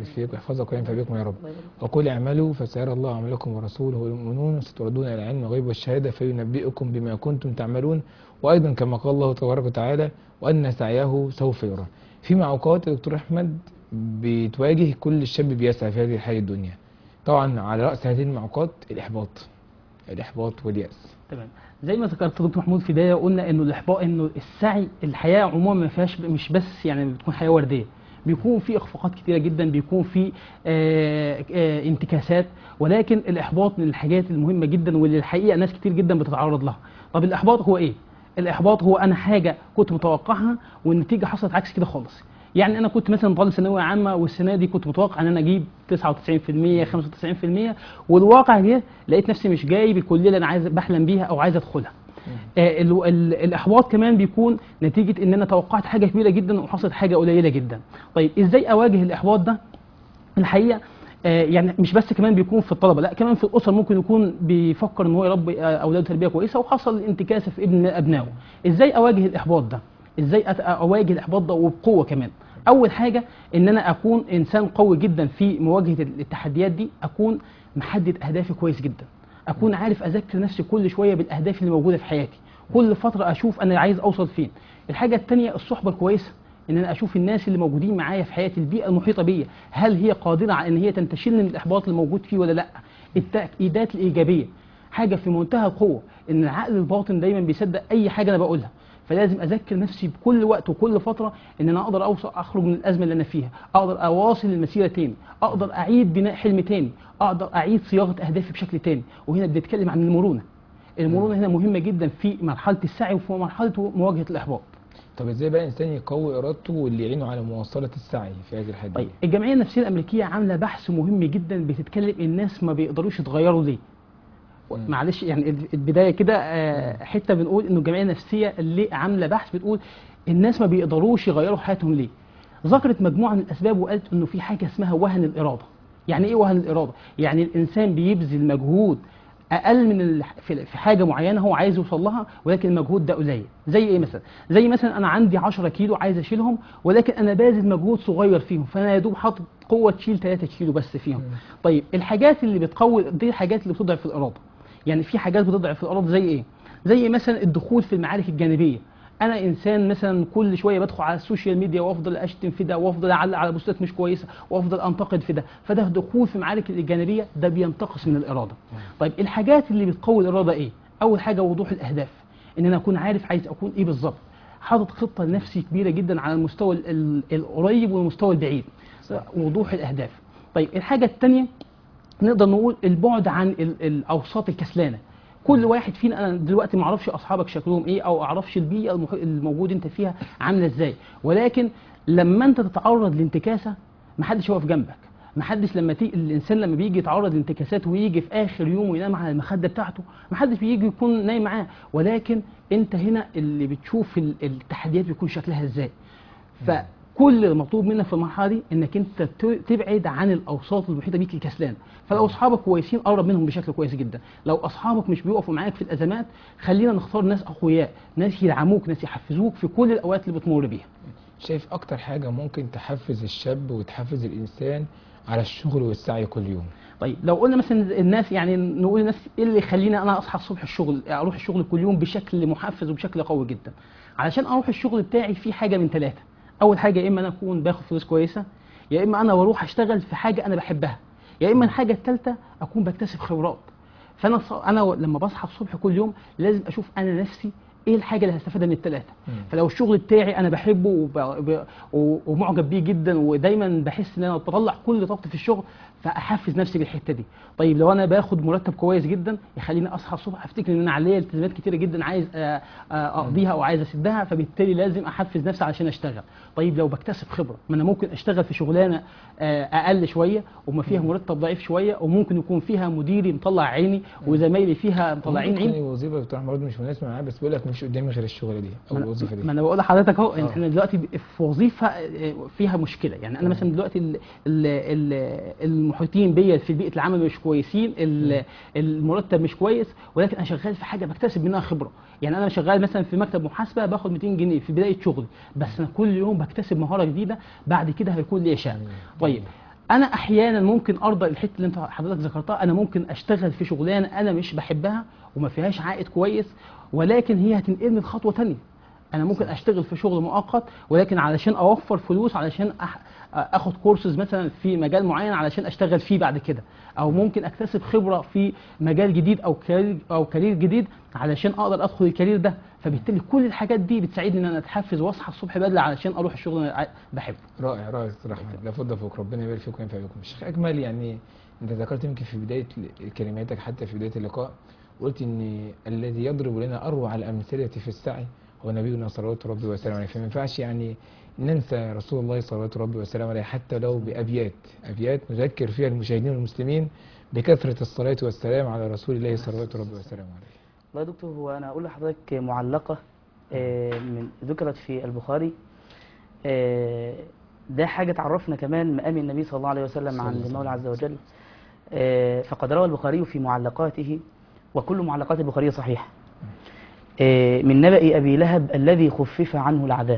فيك ويحفظك وينفع بكم يا رب وقل اعملوا فسيرى الله عملكم ورسوله والمؤمنون وستردون الى علم الغيب والشهاده فينبئكم بما كنتم تعملون وايضا كما قال الله تبارك وتعالى وان سعيه سوف يرى في معوقات يا دكتور احمد بتواجه كل الشاب بيسعى في هذه الحياه الدنيا طبعا على راس هذه المعوقات الاحباط الاحباط والياس تمام زي ما ذكرت دكتور محمود في البدايه قلنا انه الاحباط انه السعي الحياه عموما ما فيهاش مش بس يعني بتكون حياه ورديه بيكون في اخفاقات كتيره جدا بيكون في آه، آه، انتكاسات ولكن الاحباط من الحاجات المهمه جدا واللي الحقيقه ناس كتير جدا بتتعرض لها طب الاحباط هو ايه الاحباط هو انا حاجه كنت متوقعها والنتيجه حصلت عكس كده خالص يعني انا كنت مثلا طالب ثانويه عامه والسنه دي كنت متوقع ان انا اجيب 99% 95% والواقع جه لقيت نفسي مش جايب الكليه اللي انا عايز بحلم بيها او عايز ادخلها آه، ال- ال- الاحباط كمان بيكون نتيجه ان انا توقعت حاجه كبيره جدا وحصلت حاجه قليله جدا طيب ازاي اواجه الاحباط ده الحقيقه آه، يعني مش بس كمان بيكون في الطلبه لا كمان في الاسر ممكن يكون بيفكر ان هو يربي آه، اولاده تربيه كويسه وحصل انتكاسه في ابن ابنائه ازاي اواجه الاحباط ده ازاي أت- اواجه الاحباط ده وبقوه كمان اول حاجه ان انا اكون انسان قوي جدا في مواجهه التحديات دي اكون محدد اهدافي كويس جدا اكون عارف اذكر نفسي كل شويه بالاهداف اللي موجوده في حياتي كل فتره اشوف انا عايز اوصل فين الحاجه الثانيه الصحبه الكويسه ان انا اشوف الناس اللي موجودين معايا في حياتي البيئه المحيطه بيا هل هي قادره على ان هي تنتشلني من الاحباط اللي موجود فيه ولا لا التاكيدات الايجابيه حاجه في منتهى القوه ان العقل الباطن دايما بيصدق اي حاجه انا بقولها فلازم اذكر نفسي بكل وقت وكل فتره ان انا اقدر اوصل اخرج من الازمه اللي انا فيها اقدر اواصل المسيره تاني اقدر اعيد بناء حلم تاني اقدر اعيد صياغه اهدافي بشكل تاني وهنا بنتكلم عن المرونه المرونه هنا مهمه جدا في مرحله السعي وفي مرحله مواجهه الاحباط طب ازاي بقى الانسان يقوي ارادته واللي يعينه على مواصله السعي في هذه الحياه طيب الجمعيه النفسيه الامريكيه عامله بحث مهم جدا بتتكلم الناس ما بيقدروش يتغيروا ليه مم. معلش يعني ال- البدايه كده آه، حته بنقول انه الجمعيه النفسيه اللي عامله بحث بتقول الناس ما بيقدروش يغيروا حياتهم ليه ذكرت مجموعه من الاسباب وقالت انه في حاجه اسمها وهن الاراده يعني ايه وهن الاراده يعني الانسان بيبذل مجهود اقل من ال- في في حاجه معينه هو عايز يوصل لها ولكن المجهود ده قليل زي ايه مثلا زي مثلا انا عندي 10 كيلو عايز اشيلهم ولكن انا باذل مجهود صغير فيهم فانا يا دوب حاطط قوه تشيل 3 كيلو بس فيهم طيب الحاجات اللي بتقوي دي الحاجات اللي بتضعف الاراده يعني في حاجات بتضعف الاراده زي ايه زي مثلا الدخول في المعارك الجانبيه انا انسان مثلا كل شويه بدخل على السوشيال ميديا وافضل اشتم في ده وافضل اعلق على بوستات مش كويسه وافضل انتقد في ده فده دخول في معارك الجانبيه ده بينتقص من الاراده طيب الحاجات اللي بتقوي الاراده ايه اول حاجه وضوح الاهداف ان انا اكون عارف عايز اكون ايه بالظبط حاطط خطه لنفسي كبيره جدا على المستوى ال- ال- القريب والمستوى البعيد وضوح الاهداف طيب الحاجه الثانيه نقدر نقول البعد عن ال- الاوساط الكسلانه كل واحد فينا انا دلوقتي ما اعرفش اصحابك شكلهم ايه او اعرفش البيئه المح- الموجود انت فيها عامله ازاي ولكن لما انت تتعرض لانتكاسه ما حدش يقف جنبك ما حدش لما تيجي الانسان لما بيجي يتعرض لانتكاسات ويجي في اخر يوم وينام على المخده بتاعته ما حدش بيجي يكون نايم معاه ولكن انت هنا اللي بتشوف ال- التحديات بيكون شكلها ازاي فكل المطلوب منك في المرحله دي انك انت ت- تبعد عن الاوساط المحيطه بيك الكسلان فلو اصحابك كويسين قرب منهم بشكل كويس جدا لو اصحابك مش بيقفوا معاك في الازمات خلينا نختار ناس اقوياء ناس يدعموك ناس يحفزوك في كل الاوقات اللي بتمر بيها شايف اكتر حاجه ممكن تحفز الشاب وتحفز الانسان على الشغل والسعي كل يوم طيب لو قلنا مثلا الناس يعني نقول الناس ايه اللي يخليني انا اصحى الصبح الشغل اروح الشغل كل يوم بشكل محفز وبشكل قوي جدا علشان اروح الشغل بتاعي في حاجه من ثلاثه اول حاجه يا اما انا اكون باخد فلوس كويسه يا اما انا بروح اشتغل في حاجه انا بحبها يا اما الحاجه الثالثه اكون بكتسب خبرات فانا ص- انا لما بصحى الصبح كل يوم لازم اشوف انا نفسي ايه الحاجه اللي هستفادها من الثلاثه فلو الشغل بتاعي انا بحبه وب... ب... و- ومعجب بيه جدا ودايما بحس ان انا بطلع كل طاقتي في الشغل فاحفز نفسي بالحته دي طيب لو انا باخد مرتب كويس جدا يخليني اصحى الصبح افتكر ان انا عليا التزامات كتيره جدا عايز آه، آه، اقضيها او عايز اسدها فبالتالي لازم احفز نفسي علشان اشتغل طيب لو بكتسب خبره ما انا ممكن اشتغل في شغلانه آه، اقل شويه وما فيها مرتب ضعيف شويه وممكن يكون فيها مديري مطلع عيني وزمايلي فيها مطلعين ممكن عيني تكون الوظيفه بتاع برضه مش مناسبه معاه بس بيقول لك مفيش قدامي غير الشغله دي او ما أنا- الوظيفه دي ما انا بقول لحضرتك اهو آه. احنا دلوقتي في وظيفه آه، فيها مشكله يعني انا مثلا دلوقتي ال- ال- ال- المحيطين بيا في بيئه العمل مش كويسين ال- المرتب مش كويس ولكن انا شغال في حاجه بكتسب منها خبره يعني انا شغال مثلا في مكتب محاسبه باخد 200 جنيه في بدايه شغلي بس انا كل يوم بكتسب مهاره جديده بعد كده هيكون لي شأن طيب انا احيانا ممكن ارضى الحته اللي انت حضرتك ذكرتها انا ممكن اشتغل في شغلانه انا مش بحبها وما فيهاش عائد كويس ولكن هي هتنقلني لخطوه تانية انا ممكن اشتغل في شغل مؤقت ولكن علشان اوفر فلوس علشان أح... اخد كورسز مثلا في مجال معين علشان اشتغل فيه بعد كده او ممكن اكتسب خبره في مجال جديد او كارير او كارير جديد علشان اقدر ادخل الكارير ده فبالتالي كل الحاجات دي بتساعدني ان انا اتحفز واصحى الصبح بدري علشان اروح الشغل اللي أنا بحبه رائع رائع استاذ احمد لا فض فوق ربنا يبارك فيكم وينفع بكم الشيخ اجمل يعني انت ذكرت يمكن في بدايه كلماتك حتى في بدايه اللقاء قلت ان الذي يضرب لنا اروع الامثله في السعي هو نبينا صلوات ربي وسلامه عليه فما ينفعش يعني ننسى رسول الله صلوات ربي وسلامه عليه حتى لو بابيات ابيات نذكر فيها المشاهدين والمسلمين بكثره الصلاه والسلام على رسول الله صلوات ربي وسلامه عليه والله يا دكتور هو انا اقول لحضرتك معلقه آه، من ذكرت في البخاري آه، ده حاجه تعرفنا كمان مقام النبي صلى الله عليه وسلم صلى عن الله عليه المولى عز وجل آه، فقد روى البخاري في معلقاته وكل معلقات البخاري صحيحه آه، من نبأ ابي لهب الذي خفف عنه العذاب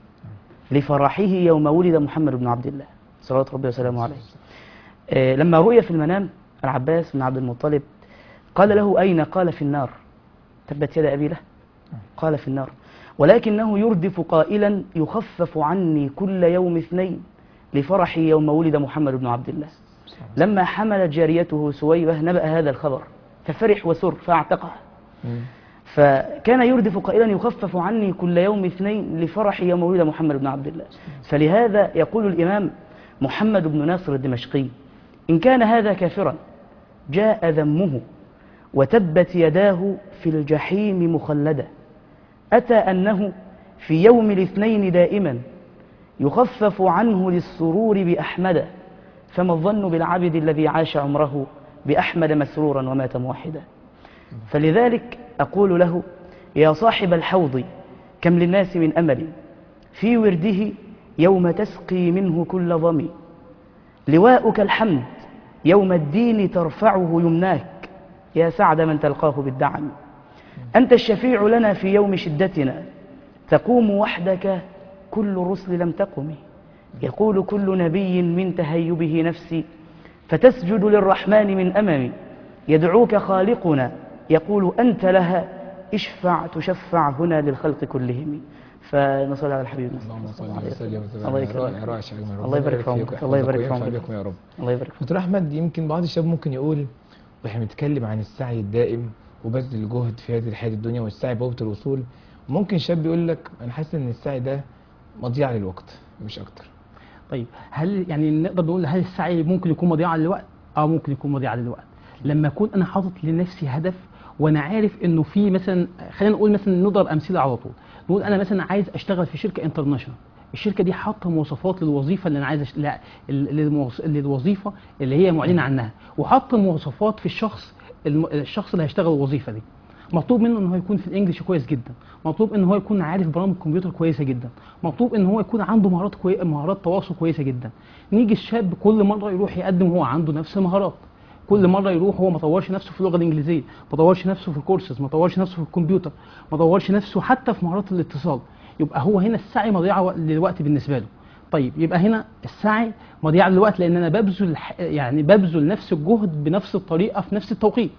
لفرحه يوم ولد محمد بن عبد الله صلوات ربي وسلامه عليه آه، لما رؤي في المنام العباس بن عبد المطلب قال له أين قال في النار تبت يد أبي له قال في النار ولكنه يردف قائلا يخفف عني كل يوم اثنين لفرحي يوم ولد محمد بن عبد الله لما حملت جاريته سويبة نبأ هذا الخبر ففرح وسر فاعتقها مم. فكان يردف قائلا يخفف عني كل يوم اثنين لفرح يوم ولد محمد بن عبد الله فلهذا يقول الإمام محمد بن ناصر الدمشقي إن كان هذا كافرا جاء ذمه وتبت يداه في الجحيم مخلدا أتى أنه في يوم الاثنين دائما يخفف عنه للسرور بأحمد فما الظن بالعبد الذي عاش عمره بأحمد مسرورا ومات موحدا فلذلك أقول له يا صاحب الحوض كم للناس من أمل في ورده يوم تسقي منه كل ظمي لواؤك الحمد يوم الدين ترفعه يمناك يا سعد من تلقاه بالدعم أنت الشفيع لنا في يوم شدتنا تقوم وحدك كل الرسل لم تقم يقول كل نبي من تهيبه نفسي فتسجد للرحمن من أمامي يدعوك خالقنا يقول أنت لها اشفع تشفع هنا للخلق كلهم فنصلي على الحبيب اللهم صلى صل الله عليه وسلم وسلم وسلم الله يكرمك رائع رائع شيخ أجمل. الله ربنا يبارك في فيك عمرك. الله يبارك في وينفع عمرك. بكم يا رب الله يبارك فيك. دكتور احمد يمكن بعض الشباب ممكن يقول واحنا بنتكلم عن السعي الدائم وبذل الجهد في هذه الحياه الدنيا والسعي بوابه الوصول ممكن شاب يقول لك انا حاسس ان السعي ده مضيعه للوقت مش اكتر طيب هل يعني نقدر نقول هل السعي ممكن يكون مضيعه للوقت؟ اه ممكن يكون مضيعه للوقت لما اكون انا حاطط لنفسي هدف وانا عارف انه في مثلا خلينا نقول مثلا نضرب امثله على طول نقول انا مثلا عايز اشتغل في شركه انترناشونال الشركه دي حاطه مواصفات للوظيفه اللي انا عايز أش... لا ال- للموص- للوظيفه اللي هي معلنه عنها وحاطه مواصفات في الشخص الم... الشخص اللي هيشتغل الوظيفه دي مطلوب منه ان هو يكون في الانجليش كويس جدا مطلوب ان هو يكون عارف برامج كمبيوتر كويسه جدا مطلوب ان هو يكون عنده مهارات كوي... مهارات تواصل كويسه جدا نيجي الشاب كل مره يروح يقدم وهو عنده نفس المهارات كل مره يروح هو ما طورش نفسه في اللغه الانجليزيه ما طورش نفسه في الكورسز ما طورش نفسه في الكمبيوتر ما طورش نفسه حتى في مهارات الاتصال يبقى هو هنا السعي مضيعه و- للوقت بالنسبه له طيب يبقى هنا السعي مضيعه للوقت لان انا ببذل ح- يعني ببذل نفس الجهد بنفس الطريقه في نفس التوقيت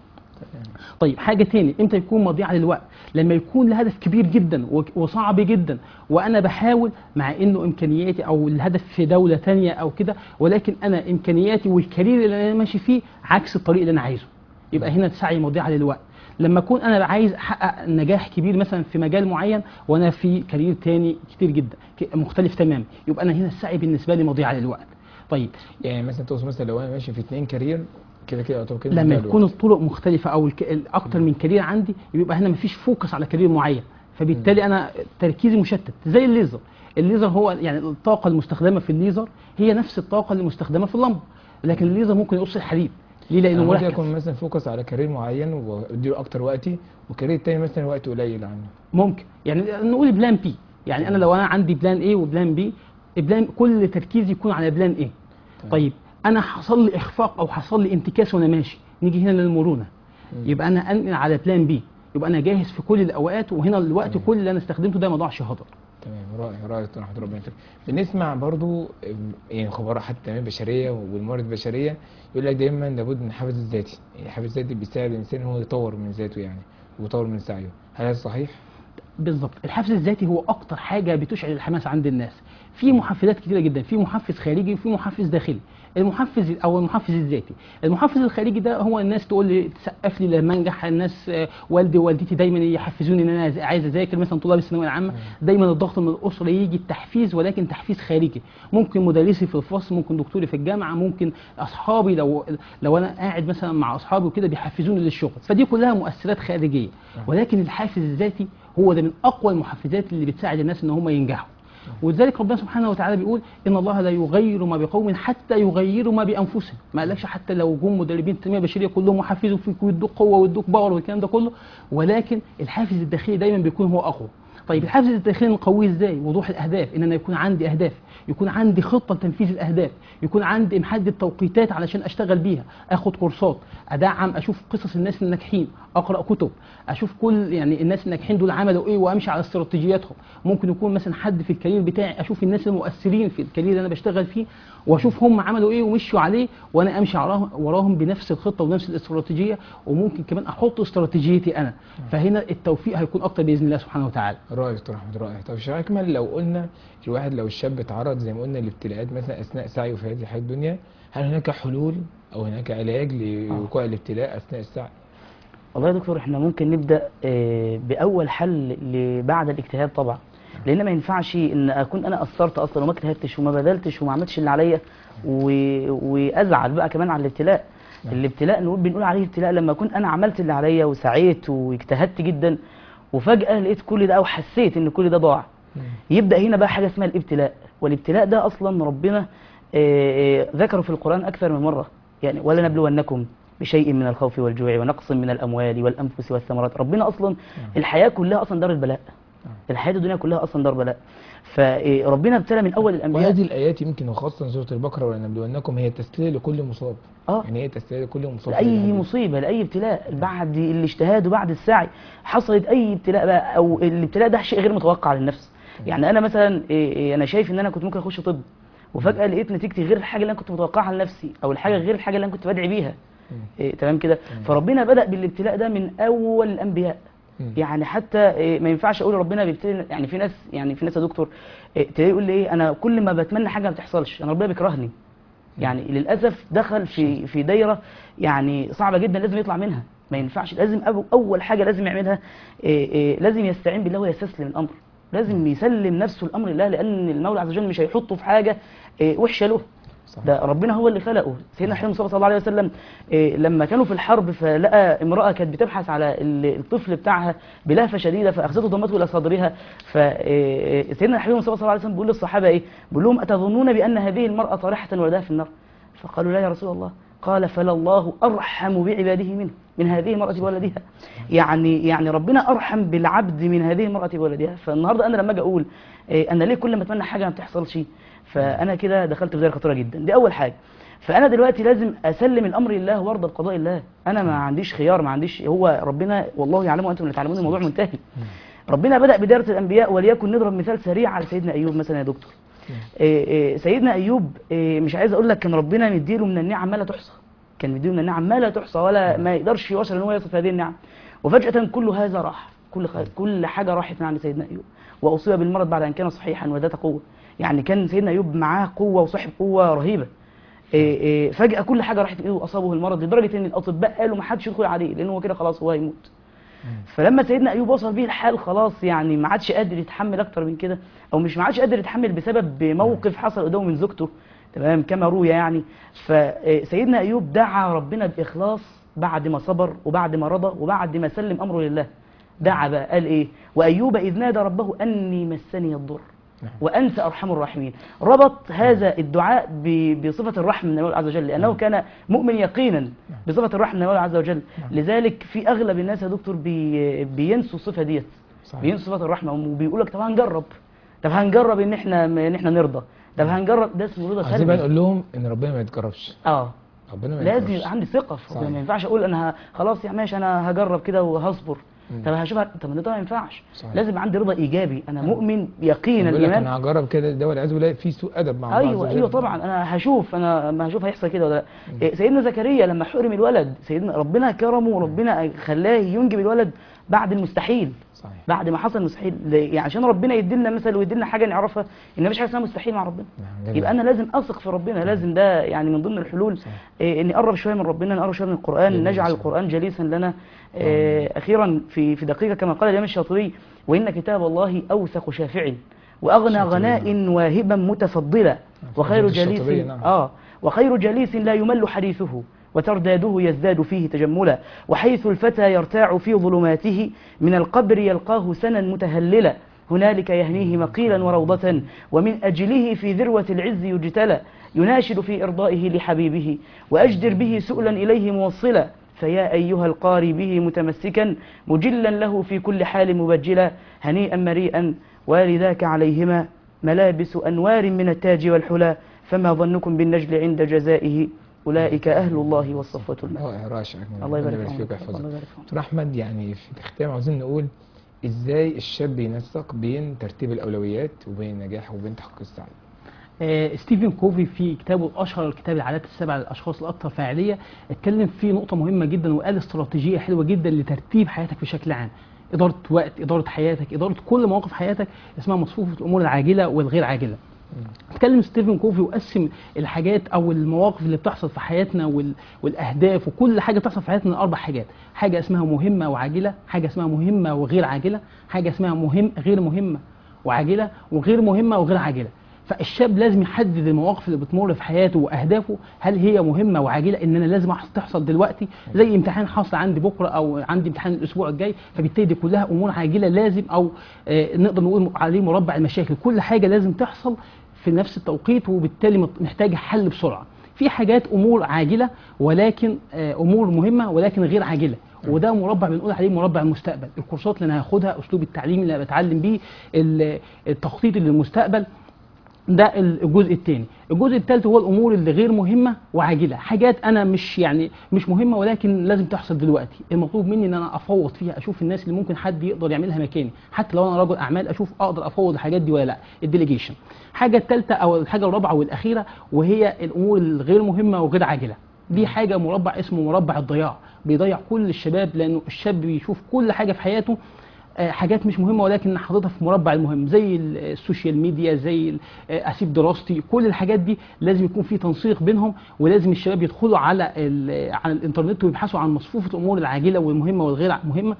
طيب حاجه تاني امتى يكون مضيعه للوقت لما يكون الهدف كبير جدا و- وصعب جدا وانا بحاول مع انه امكانياتي او الهدف في دوله تانية او كده ولكن انا امكانياتي والكارير اللي انا ماشي فيه عكس الطريق اللي انا عايزه يبقى هنا السعي مضيعه للوقت لما اكون انا عايز احقق نجاح كبير مثلا في مجال معين وانا في كارير تاني كتير جدا ك- مختلف تماما يبقى انا هنا السعي بالنسبه لي مضيعه للوقت طيب يعني مثلا تقصد مثلا لو انا ماشي في اتنين كارير كده كده يعتبر كده لما مضيع يكون للوقت. الطرق مختلفه او الك... ال- اكتر من كارير عندي يبقى هنا مفيش فوكس على كارير معين فبالتالي انا تركيزي مشتت زي الليزر الليزر هو يعني الطاقه المستخدمه في الليزر هي نفس الطاقه اللي مستخدمه في اللمبه لكن الليزر ممكن يقص الحديد ليه لانه انا ممكن مركز اكون مثلا فوكس على كارير معين واديله اكتر وقتي وكارير تاني مثلا وقت قليل عنه ممكن يعني نقول بلان بي يعني انا لو انا عندي بلان ايه وبلان بي بلان كل تركيزي يكون على بلان ايه طيب انا حصل لي اخفاق او حصل لي انتكاس وانا ماشي نيجي هنا للمرونه يبقى انا انقل على بلان بي يبقى انا جاهز في كل الاوقات وهنا الوقت كل اللي انا استخدمته ده ما ضاعش هدر تمام رائع رائع دكتور احمد ربنا يكرمك بنسمع برضو أم، يعني خبراء حتى التنميه البشريه والموارد البشريه يقول لك دايما لابد من الحافز الذاتي يعني الحافز الذاتي بيساعد الانسان ان هو يطور من ذاته يعني ويطور من سعيه هل هذا صحيح؟ بالظبط الحافز الذاتي هو اكتر حاجه بتشعل الحماس عند الناس في محفزات كتيره جدا في محفز خارجي وفي محفز داخلي المحفز او المحفز الذاتي المحفز الخارجي ده هو الناس تقول لي تسقف لي لما انجح الناس آه، والدي ووالدتي دايما يحفزوني ان انا عايز اذاكر مثلا طلاب الثانويه العامه دايما الضغط من الاسره يجي التحفيز ولكن تحفيز خارجي ممكن مدرسي في الفصل ممكن دكتوري في الجامعه ممكن اصحابي لو لو انا قاعد مثلا مع اصحابي وكده بيحفزوني للشغل فدي كلها مؤثرات خارجيه ولكن الحافز الذاتي هو ده من اقوى المحفزات اللي بتساعد الناس ان هم ينجحوا ولذلك ربنا سبحانه وتعالى بيقول ان الله لا يغير ما بقوم حتى يغيروا ما بانفسهم ما قالكش حتى لو جم مدربين التنميه البشريه كلهم وحفزوا فيك ويدوك قوه ويدوك باور والكلام ده كله ولكن الحافز الداخلي دايما بيكون هو اقوى طيب الحافز الداخلي نقويه ازاي وضوح الاهداف ان انا يكون عندي اهداف يكون عندي خطه لتنفيذ الاهداف يكون عندي محدد توقيتات علشان اشتغل بيها اخد كورسات ادعم اشوف قصص الناس الناجحين اقرا كتب اشوف كل يعني الناس الناجحين دول عملوا ايه وامشي على استراتيجياتهم ممكن يكون مثلا حد في الكارير بتاعي اشوف الناس المؤثرين في الكارير اللي انا بشتغل فيه واشوف هم عملوا ايه ومشوا عليه وانا امشي وراهم وراهم بنفس الخطه ونفس الاستراتيجيه وممكن كمان احط استراتيجيتي انا فهنا التوفيق هيكون اكتر باذن الله سبحانه وتعالى رائع دكتور احمد رائع طب شو اكمل لو قلنا الواحد لو الشاب اتعرض زي ما قلنا لابتلاءات مثلا اثناء سعيه في هذه الحياه الدنيا هل هناك حلول او هناك علاج لوقوع الابتلاء اثناء السعي؟ والله يا دكتور احنا ممكن نبدا آه، باول حل ل- بعد الاجتهاد طبعا لان ما ينفعش ان اكون انا قصرت اصلا وما اجتهدتش وما بذلتش وما عملتش اللي عليا و- وازعل بقى كمان على الابتلاء الابتلاء نقول بنقول عليه ابتلاء لما اكون انا عملت اللي عليا وسعيت واجتهدت جدا وفجاه لقيت كل ده او حسيت ان كل ده ضاع يبدا هنا بقى حاجه اسمها الابتلاء والابتلاء ده اصلا ربنا آه، آه، ذكره في القران اكثر من مره يعني ولنبلونكم بشيء من الخوف والجوع ونقص من الاموال والانفس والثمرات ربنا اصلا الحياه كلها اصلا دار البلاء الحياه الدنيا كلها اصلا دار بلاء فربنا ابتلى من اول الانبياء وهذه الايات يمكن وخاصه سوره البقره ولنبلونكم هي تسليه لكل مصاب اه يعني هي تسليه لكل مصاب في لاي الحديث. مصيبه لاي ابتلاء بعد الاجتهاد وبعد السعي حصلت اي ابتلاء بقى او الابتلاء ده شيء غير متوقع للنفس يعني انا مثلا إيه إيه انا شايف ان انا كنت ممكن اخش طب وفجاه لقيت نتيجتي غير الحاجه اللي انا كنت متوقعها لنفسي او الحاجه غير الحاجه اللي انا كنت بدعي بيها إيه تمام كده فربنا بدا بالابتلاء ده من اول الانبياء مم. يعني حتى إيه ما ينفعش اقول ربنا بيبتلي يعني في ناس يعني في ناس يا دكتور إيه تلاقيه يقول لي ايه انا كل ما بتمنى حاجه ما بتحصلش انا ربنا بيكرهني يعني للاسف دخل في في دايره يعني صعبه جدا لازم يطلع منها ما ينفعش لازم أبو اول حاجه لازم يعملها إيه إيه لازم يستعين بالله ويستسلم الامر لازم يسلم نفسه الامر لله لان المولى عز وجل مش هيحطه في حاجه إيه وحشه له صح. ده ربنا هو اللي خلقه سيدنا حبيب مصطفى صلى الله عليه وسلم إيه لما كانوا في الحرب فلقى امراه كانت بتبحث على ال- الطفل بتاعها بلهفه شديده فاخذته ضمته الى صدرها فسيدنا حبيب مصطفى صلى الله عليه وسلم بيقول للصحابه ايه بيقول لهم اتظنون بان هذه المراه طارحه ولدها في النار فقالوا لا يا رسول الله قال فلله ارحم بعباده منه من هذه المراه بولدها يعني يعني ربنا ارحم بالعبد من هذه المراه بولدها فالنهارده انا لما اجي اقول إيه انا ليه كل ما اتمنى حاجه ما بتحصلش فانا كده دخلت في دايره خطيره جدا دي اول حاجه فانا دلوقتي لازم اسلم الامر لله وارضى بقضاء الله انا ما عنديش خيار ما عنديش هو ربنا والله يعلم وانتم لا تعلمون الموضوع منتهي ربنا بدا بدايه الانبياء وليكن نضرب مثال سريع على سيدنا ايوب مثلا يا دكتور إيه إيه سيدنا ايوب إيه مش عايز اقول لك كان ربنا مديله من النعم ما لا تحصى كان مديله من النعم ما لا تحصى ولا ما يقدرش يوصل ان هو يصف هذه النعم وفجاه كل هذا راح كل خ... كل حاجه راحت من عند سيدنا ايوب واصيب بالمرض بعد ان كان صحيحا وذات قوه يعني كان سيدنا ايوب معاه قوه وصاحب قوه رهيبه إيه إيه فجاه كل حاجه راحت من ايده واصابه المرض لدرجه ان الاطباء قالوا ما حدش يدخل عليه لان هو كده خلاص هو هيموت فلما سيدنا ايوب وصل بيه الحال خلاص يعني ما عادش قادر يتحمل اكتر من كده او مش ما عادش قادر يتحمل بسبب موقف حصل قدامه من زوجته تمام كما روي يعني فسيدنا ايوب دعا ربنا باخلاص بعد ما صبر وبعد ما رضى وبعد ما سلم امره لله دعا بقى قال ايه وايوب اذ نادى ربه اني مسني الضر وانت ارحم الراحمين ربط هذا الدعاء ب- بصفه الرحمه من المولى عز وجل لانه كان مؤمن يقينا بصفه الرحمه من المولى عز وجل لذلك في اغلب الناس يا دكتور بي بينسوا الصفه ديت صحيح. بينسوا صفه الرحمه وبيقول لك طب هنجرب طب هنجرب ان احنا ان احنا نرضى طب هنجرب ده اسمه رضا عايزين بقى سلبي نقول لهم ان ربنا ما يتجربش اه ربنا ما لازم يتجربش يبقى عندي ثقه في ربنا صحيح. ما ينفعش اقول انا ه- خلاص يا ماشي انا هجرب كده وهصبر مم. طب هشوفها طب ما ده ما ينفعش صحيح. لازم عندي رضا ايجابي انا مؤمن يقينا بيقول لك الايمان انا هجرب كده ده والعياذ بالله في سوء ادب مع الله عز ايوه وجل. ايوه طبعا انا هشوف انا ما هشوف هيحصل كده ولا لا إيه، سيدنا زكريا لما حرم الولد سيدنا ربنا كرمه وربنا خلاه ينجب الولد بعد المستحيل صحيح بعد ما حصل مستحيل ل- يعني عشان ربنا يدينا مثل ويدينا حاجه نعرفها ان مفيش حاجه اسمها مستحيل مع ربنا نعم، جميل. يبقى انا لازم اثق في ربنا لازم ده يعني من ضمن الحلول صحيح. إيه اني اقرب شويه من ربنا نقرب شويه من القران جميل، نجعل صحيح. القران جليسا لنا إيه اخيرا في في دقيقه كما قال الامام الشاطبي وان كتاب الله اوثق شافع واغنى الشاطبي، غناء واهبا متفضلا وخير الشاطبي، جليس نعم. اه وخير جليس لا يمل حديثه وترداده يزداد فيه تجملا وحيث الفتى يرتاع في ظلماته من القبر يلقاه سنا متهللا هنالك يهنيه مقيلا وروضة ومن أجله في ذروة العز يجتلى يناشد في إرضائه لحبيبه وأجدر به سؤلا إليه موصلا فيا أيها القاري به متمسكا مجلا له في كل حال مبجلا هنيئا مريئا والذاك عليهما ملابس أنوار من التاج والحلى فما ظنكم بالنجل عند جزائه أولئك أهل الله والصفوة الماء رائع راشع الله يبارك فيك فيك ويحفظك الله يبارك فيك دكتور احمد يعني في الختام عاوزين نقول ازاي الشاب ينسق بين ترتيب الاولويات وبين النجاح وبين تحقيق السعاده آه، ستيفن كوفي في كتابه الاشهر كتاب العادات السبع للاشخاص الاكثر فاعليه اتكلم فيه نقطه مهمه جدا وقال استراتيجيه حلوه جدا لترتيب حياتك بشكل عام اداره وقت اداره حياتك اداره كل مواقف حياتك اسمها مصفوفه الامور العاجله والغير عاجله اتكلم ستيفن كوفي وقسم الحاجات او المواقف اللي بتحصل في حياتنا وال... والاهداف وكل حاجه بتحصل في حياتنا لاربع حاجات حاجه اسمها مهمه وعاجله حاجه اسمها مهمه وغير عاجله حاجه اسمها مهم غير مهمه وعاجله وغير مهمه وغير عاجله فالشاب لازم يحدد المواقف اللي بتمر في حياته واهدافه هل هي مهمه وعاجله ان انا لازم أحص- تحصل دلوقتي زي امتحان حاصل عندي بكره او عندي امتحان الاسبوع الجاي فبالتالي دي كلها امور عاجله لازم او آه، نقدر نقول عليه مربع المشاكل كل حاجه لازم تحصل في نفس التوقيت وبالتالي مت- محتاجه حل بسرعه في حاجات امور عاجله ولكن آه، امور مهمه ولكن غير عاجله وده مربع بنقول عليه مربع المستقبل الكورسات اللي انا هاخدها اسلوب التعليم اللي انا بتعلم بيه ال- التخطيط للمستقبل ده الجزء الثاني الجزء الثالث هو الامور اللي غير مهمه وعاجله حاجات انا مش يعني مش مهمه ولكن لازم تحصل دلوقتي المطلوب مني ان انا افوض فيها اشوف الناس اللي ممكن حد يقدر يعملها مكاني حتى لو انا رجل اعمال اشوف اقدر افوض الحاجات دي ولا لا الديليجيشن الحاجه الثالثه او الحاجه الرابعه والاخيره وهي الامور الغير مهمه وغير عاجله دي حاجه مربع اسمه مربع الضياع بيضيع كل الشباب لانه الشاب بيشوف كل حاجه في حياته آه، حاجات مش مهمه ولكن حاططها في مربع المهم زي ال- السوشيال ميديا زي ال- آه، اسيب دراستي كل الحاجات دي لازم يكون في تنسيق بينهم ولازم الشباب يدخلوا على ال- على الانترنت ويبحثوا عن مصفوفه الامور العاجله والمهمه والغير مهمه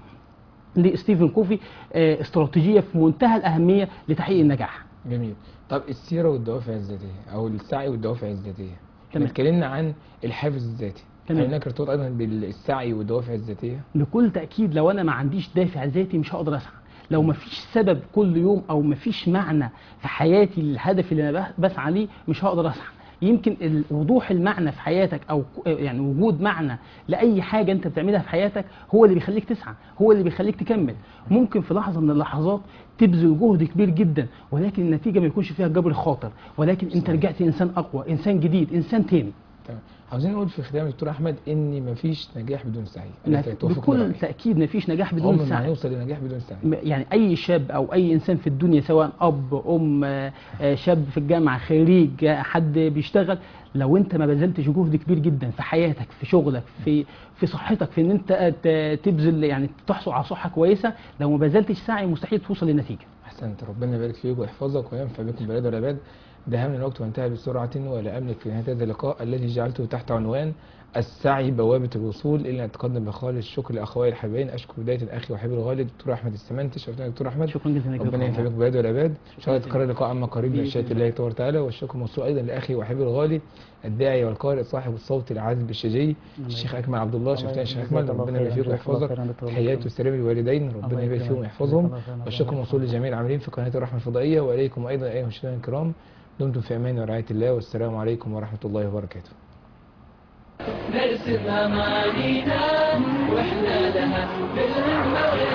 لستيفن كوفي آه، استراتيجيه في منتهى الاهميه لتحقيق النجاح جميل طب السيره والدوافع الذاتيه او السعي والدوافع الذاتيه احنا تمام. اتكلمنا عن الحافز الذاتي تمام. هل هناك ارتباط ايضا بالسعي والدوافع الذاتيه بكل تأكيد لو أنا ما عنديش دافع ذاتي مش هقدر أسعى لو ما فيش سبب كل يوم أو ما فيش معنى في حياتي للهدف اللي أنا بس- بسعى ليه مش هقدر أسعى يمكن ال- وضوح المعنى في حياتك او ك- يعني وجود معنى لاي حاجه انت بتعملها في حياتك هو اللي بيخليك تسعى هو اللي بيخليك تكمل ممكن في لحظه من اللحظات تبذل جهد كبير جدا ولكن النتيجه ما يكونش فيها جبر خاطر ولكن انت رجعت انسان اقوى انسان جديد انسان تاني تمام عاوزين نقول في ختام دكتور احمد ان مفيش نجاح بدون سعي ألا توافقني بكل رأيي؟ تاكيد ما فيش نجاح بدون عمر ما سعي هنوصل لنجاح بدون سعي م- يعني اي شاب او اي انسان في الدنيا سواء اب ام آه، آه، شاب في الجامعه خريج آه، حد بيشتغل لو انت ما بذلتش جهد كبير جدا في حياتك في شغلك في في صحتك في ان انت ت- تبذل يعني تحصل على صحه كويسه لو ما بذلتش سعي مستحيل توصل للنتيجه احسنت ربنا يبارك فيك ويحفظك وينفع بكم بلاد والعباد دهمنا الوقت وانتهى بسرعة ولا أملك في نهاية هذا اللقاء الذي جعلته تحت عنوان السعي بوابة الوصول إلى أن أتقدم بخالص الشكر لأخوي الحبايبين أشكر بداية أخي وحبيبي الغالي دكتور أحمد السمنتي شرفتنا يا دكتور أحمد شكرا جزيلا لك ربنا ينفع بكم بلاد والعباد إن شاء الله تكرر اللقاء عما قريب بإذن بمشيئة الله. الله تبارك وتعالى والشكر موصول أيضا لأخي وحبيبي الغالي الداعي والقارئ صاحب الصوت العذب الشجي الشيخ أكمل عبد الله شرفتنا يا شيخ أكمل ربنا يبارك فيك ويحفظك تحيات والسلام للوالدين ربنا يبارك فيهم ويحفظهم والشكر موصول لجميع العاملين في قناة الرحمة الفضائية وإليكم أيضا أيها المشاهدين الكرام دمتم في أمان ورعاية الله والسلام عليكم ورحمة الله وبركاته نرسم أمانينا وإحنا لها بالهمة